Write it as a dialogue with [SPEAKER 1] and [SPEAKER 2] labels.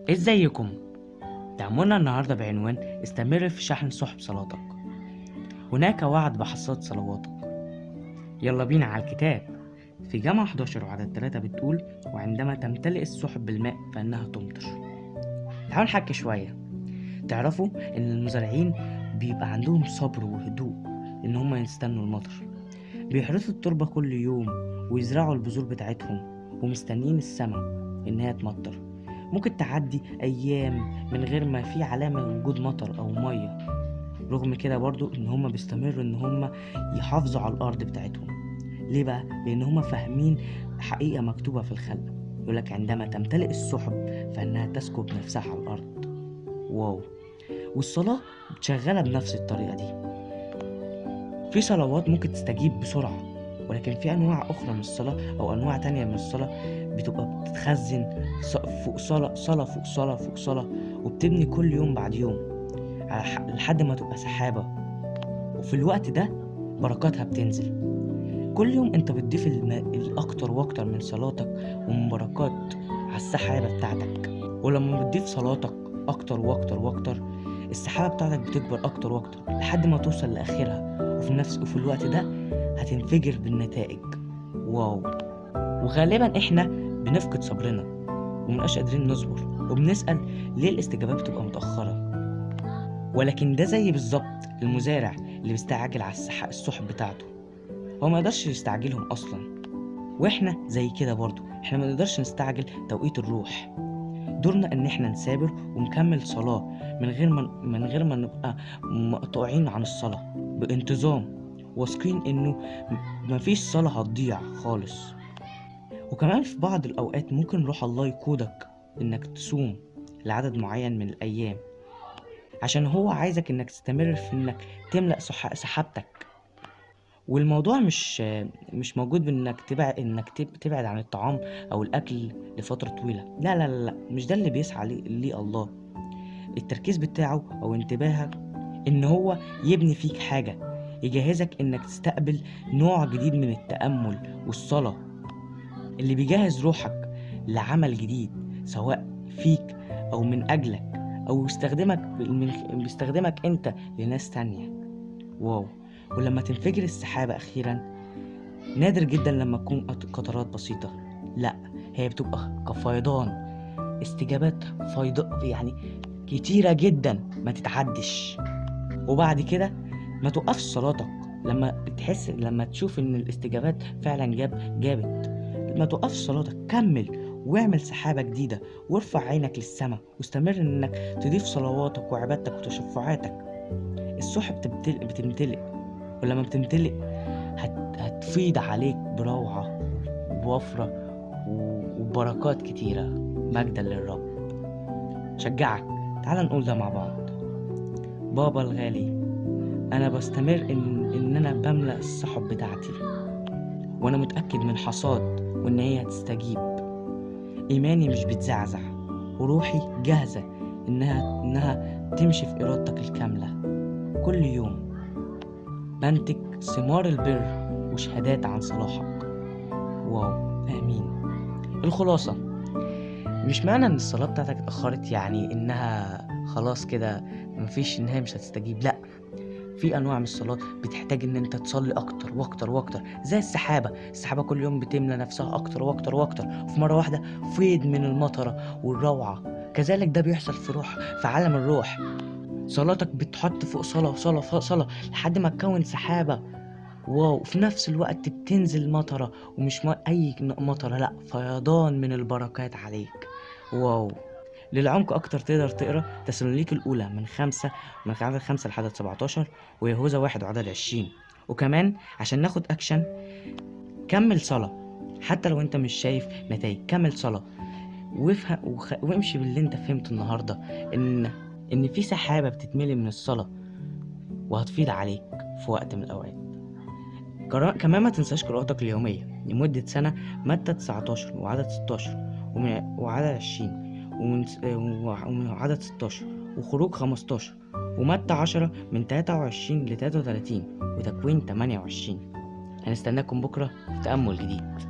[SPEAKER 1] ازيكم تعاملنا النهارده بعنوان استمر في شحن سحب صلاتك هناك وعد بحصاد صلواتك يلا بينا على الكتاب في جامعة 11 وعدد 3 بتقول وعندما تمتلئ السحب بالماء فإنها تمطر تعالوا نحكي شوية تعرفوا إن المزارعين بيبقى عندهم صبر وهدوء إن هما يستنوا المطر بيحرثوا التربة كل يوم ويزرعوا البذور بتاعتهم ومستنيين السما إنها تمطر ممكن تعدي أيام من غير ما في علامة وجود مطر أو مية رغم كده برضو إن هما بيستمروا إن هما يحافظوا على الأرض بتاعتهم ليه بقى؟ لأن هما فاهمين حقيقة مكتوبة في الخلق يقولك عندما تمتلئ السحب فإنها تسكب نفسها على الأرض واو والصلاة شغالة بنفس الطريقة دي في صلوات ممكن تستجيب بسرعة ولكن في أنواع أخرى من الصلاة أو أنواع تانية من الصلاة بتبقى بتتخزن ص- فوق صلاة صلاة فوق صلاة فوق صلاة وبتبني كل يوم بعد يوم على ح- لحد ما تبقى سحابة وفي الوقت ده بركاتها بتنزل كل يوم انت بتضيف الم... الأكتر وأكتر من صلاتك ومن بركات على السحابة بتاعتك ولما بتضيف صلاتك أكتر وأكتر وأكتر السحابة بتاعتك بتكبر أكتر وأكتر لحد ما توصل لآخرها وفي نفس وفي الوقت ده هتنفجر بالنتائج واو وغالبا احنا بنفقد صبرنا ومنبقاش قادرين نصبر وبنسأل ليه الاستجابات بتبقى متأخرة ولكن ده زي بالظبط المزارع اللي بيستعجل على السح- السحب بتاعته هو ما يقدرش يستعجلهم أصلا واحنا زي كده برضو احنا ما نقدرش نستعجل توقيت الروح دورنا ان احنا نثابر ونكمل صلاة من غير ما من غير ما نبقى مقطوعين عن الصلاة بانتظام واثقين انه م- مفيش صلاة هتضيع خالص وكمان في بعض الأوقات ممكن روح الله يقودك إنك تصوم لعدد معين من الأيام عشان هو عايزك إنك تستمر في إنك تملأ سح- سحابتك والموضوع مش مش موجود بإنك تبعد إنك تب- تبعد عن الطعام أو الأكل لفترة طويلة لا لا لا, لا. مش ده اللي بيسعى ليه ليه الله التركيز بتاعه أو انتباهك إن هو يبني فيك حاجة يجهزك إنك تستقبل نوع جديد من التأمل والصلاة اللي بيجهز روحك لعمل جديد سواء فيك او من اجلك او يستخدمك من بيستخدمك انت لناس تانية واو ولما تنفجر السحابة اخيرا نادر جدا لما تكون قط- قطرات بسيطة لا هي بتبقى كفيضان استجابات فيضاء يعني كتيرة جدا ما تتعدش وبعد كده ما توقفش صلاتك لما بتحس لما تشوف ان الاستجابات فعلا جاب جابت ما توقفش صلاتك كمل واعمل سحابة جديدة وارفع عينك للسماء واستمر انك تضيف صلواتك وعبادتك وتشفعاتك السحب بتمتلئ بتمتلئ ولما بتمتلئ هت... هتفيض عليك بروعة وبوفرة و- وبركات كتيرة مجدا للرب شجعك تعال نقول ده مع بعض بابا الغالي انا بستمر ان ان انا بملأ السحب بتاعتي وانا متأكد من حصاد وان هي هتستجيب ايماني مش بتزعزع وروحي جاهزة انها انها تمشي في ارادتك الكاملة كل يوم بنتج ثمار البر وشهادات عن صلاحك واو امين الخلاصة مش معنى ان الصلاة بتاعتك اتأخرت يعني انها خلاص كده مفيش انها مش هتستجيب لا في انواع من الصلاه بتحتاج ان انت تصلي اكتر واكتر واكتر زي السحابه السحابه كل يوم بتملى نفسها اكتر واكتر واكتر وفي مره واحده فيض من المطره والروعه كذلك ده بيحصل في روح في عالم الروح صلاتك بتحط فوق صلاه وصلاه فوق صلاه لحد ما تكون سحابه واو في نفس الوقت بتنزل مطره ومش م- اي مطره لا فيضان من البركات عليك واو للعمق أكتر تقدر تقرا تسالونيك الأولى من خمسة من عدد خمسة لحد 17 ويهوذا واحد وعدد عشرين وكمان عشان ناخد أكشن كمل صلاة حتى لو أنت مش شايف نتائج كمل صلاة وافهم وخ... وامشي باللي أنت فهمته النهاردة إن إن في سحابة بتتملي من الصلاة وهتفيض عليك في وقت من الأوقات قرا- كمان ما تنساش قراءتك اليومية لمدة سنة متى 19 وعدد 16 ومن... وعدد 20 ومن س- وع- ومن عدد 16 وخروج 15 ومتى 10 من 23 ل 33 وتكوين 28 هنستناكم بكرة في تأمل جديد